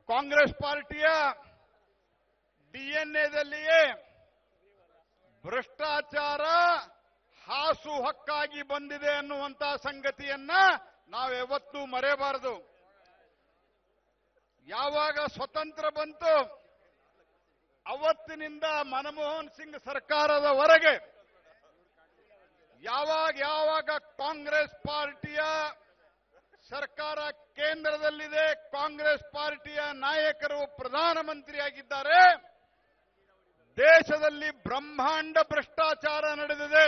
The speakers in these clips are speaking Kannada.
ಕಾಂಗ್ರೆಸ್ ಪಾರ್ಟಿಯ ಡಿಎನ್ಎದಲ್ಲಿಯೇ ಭ್ರಷ್ಟಾಚಾರ ಹಾಸು ಹಕ್ಕಾಗಿ ಬಂದಿದೆ ಅನ್ನುವಂತ ಸಂಗತಿಯನ್ನ ನಾವು ಯಾವತ್ತೂ ಮರೆಯಬಾರದು ಯಾವಾಗ ಸ್ವತಂತ್ರ ಬಂತು ಅವತ್ತಿನಿಂದ ಮನಮೋಹನ್ ಸಿಂಗ್ ಸರ್ಕಾರದವರೆಗೆ ಯಾವಾಗ ಯಾವಾಗ ಕಾಂಗ್ರೆಸ್ ಪಾರ್ಟಿಯ ಸರ್ಕಾರ ಕೇಂದ್ರದಲ್ಲಿದೆ ಕಾಂಗ್ರೆಸ್ ಪಾರ್ಟಿಯ ನಾಯಕರು ಪ್ರಧಾನಮಂತ್ರಿಯಾಗಿದ್ದಾರೆ ದೇಶದಲ್ಲಿ ಬ್ರಹ್ಮಾಂಡ ಭ್ರಷ್ಟಾಚಾರ ನಡೆದಿದೆ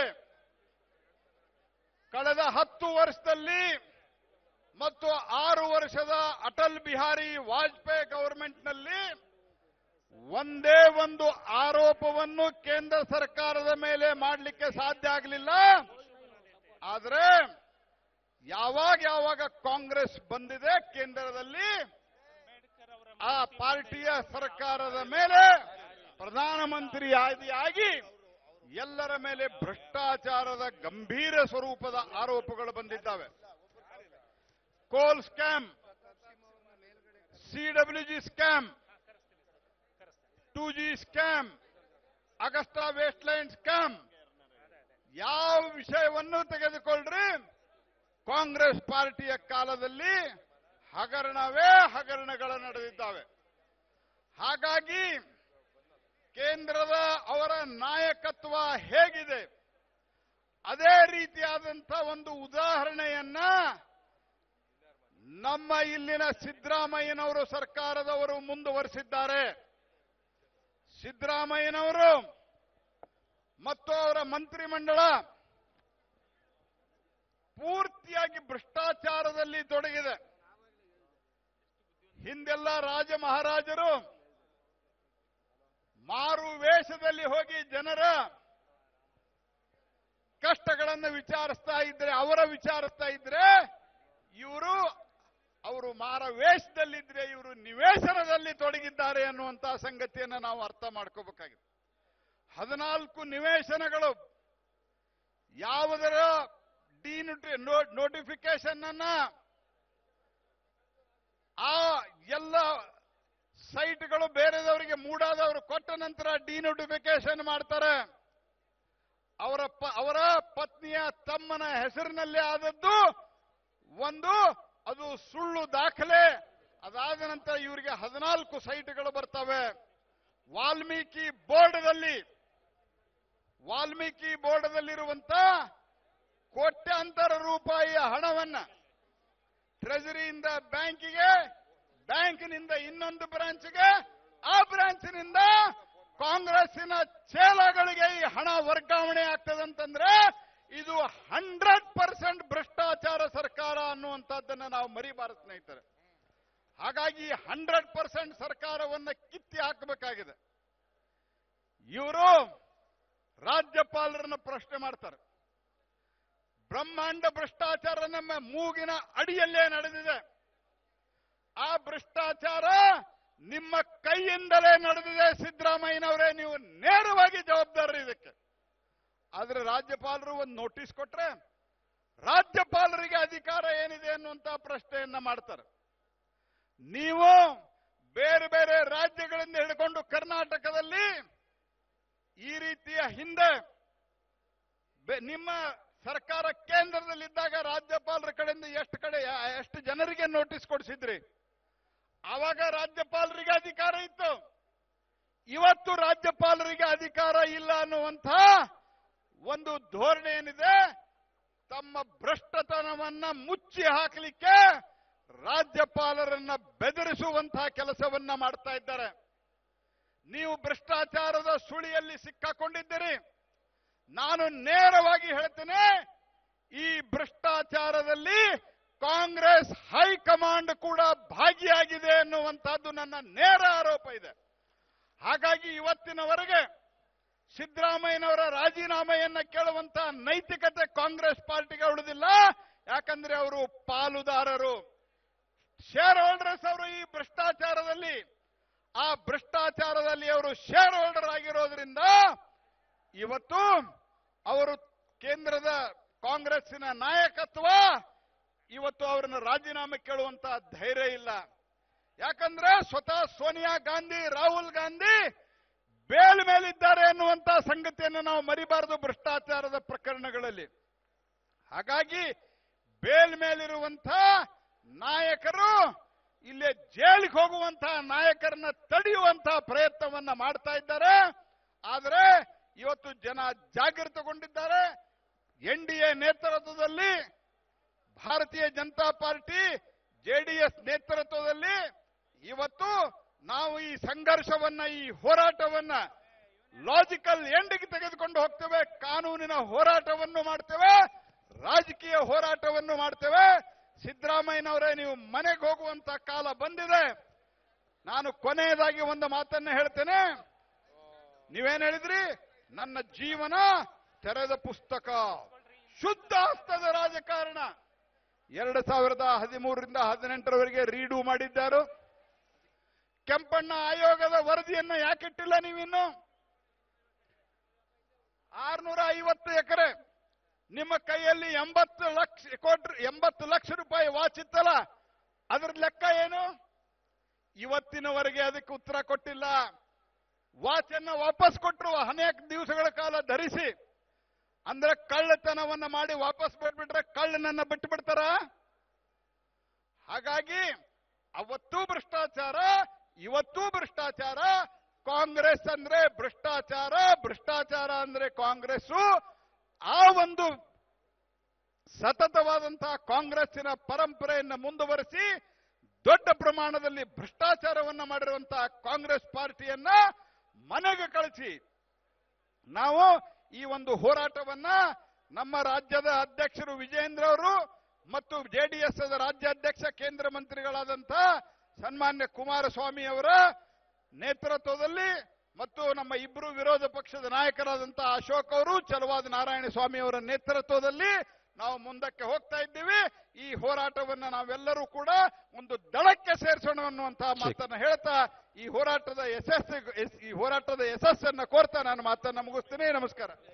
ಕಳೆದ ಹತ್ತು ವರ್ಷದಲ್ಲಿ ಮತ್ತು ಆರು ವರ್ಷದ ಅಟಲ್ ಬಿಹಾರಿ ವಾಜಪೇಯಿ ಗವರ್ಮೆಂಟ್ನಲ್ಲಿ ಒಂದೇ ಒಂದು ಆರೋಪವನ್ನು ಕೇಂದ್ರ ಸರ್ಕಾರದ ಮೇಲೆ ಮಾಡಲಿಕ್ಕೆ ಸಾಧ್ಯ ಆಗಲಿಲ್ಲ ಆದರೆ ಯಾವಾಗ ಯಾವಾಗ ಕಾಂಗ್ರೆಸ್ ಬಂದಿದೆ ಕೇಂದ್ರದಲ್ಲಿ ಆ ಪಾರ್ಟಿಯ ಸರ್ಕಾರದ ಮೇಲೆ ಪ್ರಧಾನಮಂತ್ರಿ ಆದಿಯಾಗಿ ಎಲ್ಲರ ಮೇಲೆ ಭ್ರಷ್ಟಾಚಾರದ ಗಂಭೀರ ಸ್ವರೂಪದ ಆರೋಪಗಳು ಬಂದಿದ್ದಾವೆ coal scam CWG scam two G scam Agusta Westland scam ಯಾವ ವಿಷಯವನ್ನು ತೆಗೆದುಕೊಳ್ಳ್ರಿ ಕಾಂಗ್ರೆಸ್ ಪಾರ್ಟಿಯ ಕಾಲದಲ್ಲಿ ಹಗರಣವೇ ಹಗರಣಗಳು ನಡೆದಿದ್ದಾವೆ ಹಾಗಾಗಿ ಕೇಂದ್ರದ ಅವರ ನಾಯಕತ್ವ ಹೇಗಿದೆ ಅದೇ ರೀತಿಯಾದಂಥ ಒಂದು ಉದಾಹರಣೆಯನ್ನ ನಮ್ಮ ಇಲ್ಲಿನ ಸಿದ್ದರಾಮಯ್ಯನವರು ಸರ್ಕಾರದವರು ಮುಂದುವರಿಸಿದ್ದಾರೆ ಸಿದ್ದರಾಮಯ್ಯನವರು ಮತ್ತು ಅವರ ಮಂತ್ರಿಮಂಡಲ ಪೂರ್ತಿಯಾಗಿ ಭ್ರಷ್ಟಾಚಾರದಲ್ಲಿ ತೊಡಗಿದೆ ಹಿಂದೆಲ್ಲ ರಾಜ ಮಹಾರಾಜರು ಮಾರು ವೇಷದಲ್ಲಿ ಹೋಗಿ ಜನರ ಕಷ್ಟಗಳನ್ನು ವಿಚಾರಿಸ್ತಾ ಇದ್ರೆ ಅವರ ವಿಚಾರಿಸ್ತಾ ಇದ್ರೆ ಇವರು ಅವರು ಮಾರ ವೇಷದಲ್ಲಿದ್ರೆ ಇವರು ನಿವೇಶನದಲ್ಲಿ ತೊಡಗಿದ್ದಾರೆ ಅನ್ನುವಂತ ಸಂಗತಿಯನ್ನು ನಾವು ಅರ್ಥ ಮಾಡ್ಕೋಬೇಕಾಗಿದೆ ಹದಿನಾಲ್ಕು ನಿವೇಶನಗಳು ಯಾವುದರ ಡಿನೋಟಿ ನೋಟಿಫಿಕೇಶನ್ ಅನ್ನ ಆ ಎಲ್ಲ ಸೈಟ್ಗಳು ಬೇರೆದವರಿಗೆ ಮೂಡಾದವರು ಕೊಟ್ಟ ನಂತರ ಡಿನೋಟಿಫಿಕೇಶನ್ ಮಾಡ್ತಾರೆ ಅವರ ಪ- ಅವರ ಪತ್ನಿಯ ತಮ್ಮನ ಹೆಸರಿನಲ್ಲಿ ಆದದ್ದು ಒಂದು ಅದು ಸುಳ್ಳು ದಾಖಲೆ ಅದಾದ ನಂತರ ಇವರಿಗೆ ಹದಿನಾಲ್ಕು ಸೈಟ್ಗಳು ಬರ್ತವೆ ವಾಲ್ಮೀಕಿ ಬೋರ್ಡ್ದಲ್ಲಿ ವಾಲ್ಮೀಕಿ ಬೋರ್ಡ್ದಲ್ಲಿರುವಂತ ಕೋಟ್ಯಾಂತರ ರೂಪಾಯಿಯ ಹಣವನ್ನ ಟ್ರೆಜರಿಯಿಂದ ಬ್ಯಾಂಕಿಗೆ ಬ್ಯಾಂಕಿನಿಂದ ಇನ್ನೊಂದು ಬ್ರಾಂಚ್ಗೆ ಆ ಬ್ರಾಂಚ್ನಿಂದ ಕಾಂಗ್ರೆಸ್ಸಿನ ಚೇಲಗಳಿಗೆ ಈ ಹಣ ವರ್ಗಾವಣೆ ಆಗ್ತದಂತಂದ್ರೆ ಇದು ಹಂಡ್ರೆಡ್ ಪರ್ಸೆಂಟ್ ಭ್ರಷ್ಟಾಚಾರ ಸರ್ಕಾರ ಅನ್ನುವಂಥದ್ದನ್ನ ನಾವು ಮರಿಬಾರದು ಸ್ನೇಹಿತರೆ ಹಾಗಾಗಿ ಹಂಡ್ರೆಡ್ ಪರ್ಸೆಂಟ್ ಸರ್ಕಾರವನ್ನ ಕಿತ್ತಿ ಹಾಕಬೇಕಾಗಿದೆ ಇವರು ರಾಜ್ಯಪಾಲರನ್ನ ಪ್ರಶ್ನೆ ಮಾಡ್ತಾರೆ ಬ್ರಹ್ಮಾಂಡ ಭ್ರಷ್ಟಾಚಾರ ನಮ್ಮ ಮೂಗಿನ ಅಡಿಯಲ್ಲೇ ನಡೆದಿದೆ ಆ ಭ್ರಷ್ಟಾಚಾರ ನಿಮ್ಮ ಕೈಯಿಂದಲೇ ನಡೆದಿದೆ ಸಿದ್ದರಾಮಯ್ಯನವರೇ ನೀವು ನೇರವಾಗಿ ಜವಾಬ್ದಾರರು ಇದಕ್ಕೆ ಆದ್ರೆ ರಾಜ್ಯಪಾಲರು ಒಂದು ನೋಟಿಸ್ ಕೊಟ್ರೆ ರಾಜ್ಯಪಾಲರಿಗೆ ಅಧಿಕಾರ ಏನಿದೆ ಅನ್ನುವಂತ ಪ್ರಶ್ನೆಯನ್ನ ಮಾಡ್ತಾರೆ ನೀವು ಬೇರೆ ಬೇರೆ ರಾಜ್ಯಗಳಿಂದ ಹಿಡ್ಕೊಂಡು ಕರ್ನಾಟಕದಲ್ಲಿ ಈ ರೀತಿಯ ಹಿಂದೆ ಬೆ- ನಿಮ್ಮ ಸರ್ಕಾರ ಕೇಂದ್ರದಲ್ಲಿದ್ದಾಗ ರಾಜ್ಯಪಾಲರ ಕಡೆಯಿಂದ ಎಷ್ಟು ಕಡೆ ಎಷ್ಟು ಜನರಿಗೆ ನೋಟಿಸ್ ಕೊಡಿಸಿದ್ರಿ ಆವಾಗ ರಾಜ್ಯಪಾಲರಿಗೆ ಅಧಿಕಾರ ಇತ್ತು ಇವತ್ತು ರಾಜ್ಯಪಾಲರಿಗೆ ಅಧಿಕಾರ ಇಲ್ಲ ಅನ್ನುವಂಥ ಒಂದು ಧೋರಣೆ ಏನಿದೆ ತಮ್ಮ ಭ್ರಷ್ಟತನವನ್ನ ಮುಚ್ಚಿ ಹಾಕಲಿಕ್ಕೆ ರಾಜ್ಯಪಾಲರನ್ನ ಬೆದರಿಸುವಂತಹ ಕೆಲಸವನ್ನ ಮಾಡ್ತಾ ಇದ್ದಾರೆ ನೀವು ಭ್ರಷ್ಟಾಚಾರದ ಸುಳಿಯಲ್ಲಿ ಸಿಕ್ಕಾಕೊಂಡಿದ್ದೀರಿ ನಾನು ನೇರವಾಗಿ ಹೇಳ್ತೇನೆ ಈ ಭ್ರಷ್ಟಾಚಾರದಲ್ಲಿ ಕಾಂಗ್ರೆಸ್ ಹೈಕಮಾಂಡ್ ಕೂಡ ಭಾಗಿಯಾಗಿದೆ ಎನ್ನುವಂತಹದ್ದು ನನ್ನ ನೇರ ಆರೋಪ ಇದೆ ಹಾಗಾಗಿ ಇವತ್ತಿನವರೆಗೆ ಸಿದ್ದರಾಮಯ್ಯನವರ ರಾಜೀನಾಮೆಯನ್ನ ಕೇಳುವಂತ ನೈತಿಕತೆ ಕಾಂಗ್ರೆಸ್ ಪಾರ್ಟಿಗೆ ಉಳಿದಿಲ್ಲ ಯಾಕಂದ್ರೆ ಅವರು ಪಾಲುದಾರರು ಶೇರ್ ಹೋಲ್ಡರ್ಸ್ ಅವರು ಈ ಭ್ರಷ್ಟಾಚಾರದಲ್ಲಿ ಆ ಭ್ರಷ್ಟಾಚಾರದಲ್ಲಿ ಅವರು ಶೇರ್ ಹೋಲ್ಡರ್ ಆಗಿರೋದ್ರಿಂದ ಇವತ್ತು ಅವರು ಕೇಂದ್ರದ ಕಾಂಗ್ರೆಸ್ಸಿನ ನಾಯಕತ್ವ ಇವತ್ತು ಅವರನ್ನು ರಾಜೀನಾಮೆ ಕೇಳುವಂತ ಧೈರ್ಯ ಇಲ್ಲ ಯಾಕಂದ್ರೆ ಸ್ವತಃ ಸೋನಿಯಾ ಗಾಂಧಿ ರಾಹುಲ್ ಗಾಂಧಿ ಬೇಲ್ ಮೇಲಿದ್ದಾರೆ ಎನ್ನುವಂತ ಸಂಗತಿಯನ್ನು ನಾವು ಮರಿಬಾರದು ಭ್ರಷ್ಟಾಚಾರದ ಪ್ರಕರಣಗಳಲ್ಲಿ ಹಾಗಾಗಿ ಬೇಲ್ ಮೇಲಿರುವಂತ ನಾಯಕರು ಇಲ್ಲಿ ಜೈಲಿಗೆ ಹೋಗುವಂತಹ ನಾಯಕರನ್ನ ತಡೆಯುವಂತಹ ಪ್ರಯತ್ನವನ್ನ ಮಾಡ್ತಾ ಇದ್ದಾರೆ ಆದರೆ ಇವತ್ತು ಜನ ಜಾಗೃತಗೊಂಡಿದ್ದಾರೆ ಎನ್ ಡಿ ಎ ನೇತೃತ್ವದಲ್ಲಿ ಭಾರತೀಯ ಜನತಾ ಪಾರ್ಟಿ ಜೆಡಿಎಸ್ ನೇತೃತ್ವದಲ್ಲಿ ಇವತ್ತು ನಾವು ಈ ಸಂಘರ್ಷವನ್ನ ಈ ಹೋರಾಟವನ್ನ ಲಾಜಿಕಲ್ ಎಂಡಿಗೆ ತೆಗೆದುಕೊಂಡು ಹೋಗ್ತೇವೆ ಕಾನೂನಿನ ಹೋರಾಟವನ್ನು ಮಾಡ್ತೇವೆ ರಾಜಕೀಯ ಹೋರಾಟವನ್ನು ಮಾಡ್ತೇವೆ ಸಿದ್ದರಾಮಯ್ಯನವರೇ ನೀವು ಮನೆಗೆ ಹೋಗುವಂತ ಕಾಲ ಬಂದಿದೆ ನಾನು ಕೊನೆಯದಾಗಿ ಒಂದು ಮಾತನ್ನ ಹೇಳ್ತೇನೆ ನೀವೇನ್ ಹೇಳಿದ್ರಿ ನನ್ನ ಜೀವನ ತೆರೆದ ಪುಸ್ತಕ ಶುದ್ಧ ಹಸ್ತದ ರಾಜಕಾರಣ ಎರಡು ಸಾವಿರದ ಹದಿಮೂರರಿಂದ ಹದಿನೆಂಟರವರೆಗೆ ರೀಡು ಮಾಡಿದ್ದಾರು ಕೆಂಪಣ್ಣ ಆಯೋಗದ ವರದಿಯನ್ನ ಯಾಕಿಟ್ಟಿಲ್ಲ ನೀವಿನ್ನು ಆರ್ನೂರ ಐವತ್ತು ಎಕರೆ ನಿಮ್ಮ ಕೈಯಲ್ಲಿ ಎಂಬತ್ತು ಲಕ್ಷ ಕೋಟಿ ಎಂಬತ್ತು ಲಕ್ಷ ರೂಪಾಯಿ ವಾಚ್ ಇತ್ತಲ್ಲ ಅದ್ರ ಲೆಕ್ಕ ಏನು ಇವತ್ತಿನವರೆಗೆ ಅದಕ್ಕೆ ಉತ್ತರ ಕೊಟ್ಟಿಲ್ಲ ವಾಚ್ ಅನ್ನ ವಾಪಸ್ ಕೊಟ್ಟರು ಅನೇಕ ದಿವಸಗಳ ಕಾಲ ಧರಿಸಿ ಅಂದ್ರೆ ಕಳ್ಳತನವನ್ನ ಮಾಡಿ ವಾಪಸ್ ಬಿಟ್ಬಿಟ್ರೆ ಕಳ್ಳನನ್ನ ಬಿಟ್ಟು ಬಿಡ್ತಾರ ಹಾಗಾಗಿ ಅವತ್ತೂ ಭ್ರಷ್ಟಾಚಾರ ಇವತ್ತೂ ಭ್ರಷ್ಟಾಚಾರ ಕಾಂಗ್ರೆಸ್ ಅಂದ್ರೆ ಭ್ರಷ್ಟಾಚಾರ ಭ್ರಷ್ಟಾಚಾರ ಅಂದ್ರೆ ಕಾಂಗ್ರೆಸ್ ಆ ಒಂದು ಸತತವಾದಂತಹ ಕಾಂಗ್ರೆಸ್ಸಿನ ಪರಂಪರೆಯನ್ನ ಮುಂದುವರಿಸಿ ದೊಡ್ಡ ಪ್ರಮಾಣದಲ್ಲಿ ಭ್ರಷ್ಟಾಚಾರವನ್ನ ಮಾಡಿರುವಂತಹ ಕಾಂಗ್ರೆಸ್ ಪಾರ್ಟಿಯನ್ನ ಮನೆಗೆ ಕಳಿಸಿ ನಾವು ಈ ಒಂದು ಹೋರಾಟವನ್ನ ನಮ್ಮ ರಾಜ್ಯದ ಅಧ್ಯಕ್ಷರು ವಿಜೇಂದ್ರ ಅವರು ಮತ್ತು ಜೆಡಿಎಸ್ ರಾಜ್ಯಾಧ್ಯಕ್ಷ ಕೇಂದ್ರ ಮಂತ್ರಿಗಳಾದಂಥ ಸನ್ಮಾನ್ಯ ಕುಮಾರಸ್ವಾಮಿ ಅವರ ನೇತೃತ್ವದಲ್ಲಿ ಮತ್ತು ನಮ್ಮ ಇಬ್ಬರು ವಿರೋಧ ಪಕ್ಷದ ನಾಯಕರಾದಂತಹ ಅಶೋಕ್ ಅವರು ಚಲವಾದ ನಾರಾಯಣ ಸ್ವಾಮಿ ಅವರ ನೇತೃತ್ವದಲ್ಲಿ ನಾವು ಮುಂದಕ್ಕೆ ಹೋಗ್ತಾ ಇದ್ದೀವಿ ಈ ಹೋರಾಟವನ್ನ ನಾವೆಲ್ಲರೂ ಕೂಡ ಒಂದು ದಳಕ್ಕೆ ಸೇರಿಸೋಣ ಅನ್ನುವಂತಹ ಮಾತನ್ನ ಹೇಳ್ತಾ ಈ ಹೋರಾಟದ ಯಶಸ್ಸು ಈ ಹೋರಾಟದ ಯಶಸ್ಸನ್ನ ಕೋರ್ತಾ ನಾನು ಮಾತನ್ನ ಮುಗಿಸ್ತೀನಿ ನಮಸ್ಕಾರ